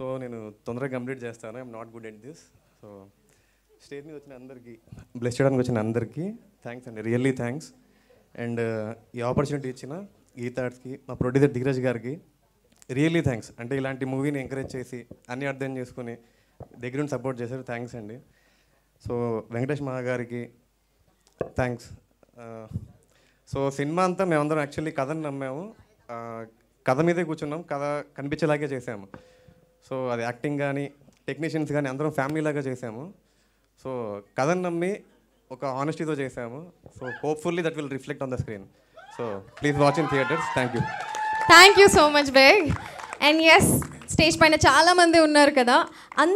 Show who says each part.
Speaker 1: so నేను తొందరగా complete చేస్తాను I'm not good at this so stage మీద వచ్చిన అందరికీ బ్లెస్ చేయడానికి వచ్చిన అందరికీ థ్యాంక్స్ అండి రియల్లీ థ్యాంక్స్ అండ్ ఈ ఆపర్చునిటీ ఇచ్చిన గీతాడ్స్కి మా ప్రొడ్యూసర్ ధీరజ్ గారికి రియల్లీ థ్యాంక్స్ అంటే ఇలాంటి మూవీని ఎంకరేజ్ చేసి అన్ని అర్థం చేసుకుని దగ్గర సపోర్ట్ చేశారు థ్యాంక్స్ అండి సో వెంకటేష్ మహా గారికి థ్యాంక్స్ సో సినిమా అంతా మేమందరం యాక్చువల్లీ కథని నమ్మాము ఆ, కథ మీదే కూర్చున్నాం కథ కనిపించేలాగే చేసాము సో అది యాక్టింగ్ కానీ టెక్నీషియన్స్ కానీ అందరం ఫ్యామిలీ లాగా చేసాము సో కథని నమ్మి ఒక ఆనెస్టీతో చేసాము so hopefully that will reflect on the screen so please watch in theatres thank you
Speaker 2: thank you so much బేగ్ అండ్ ఎస్ స్టేజ్ పైన చాలా మంది ఉన్నారు కదా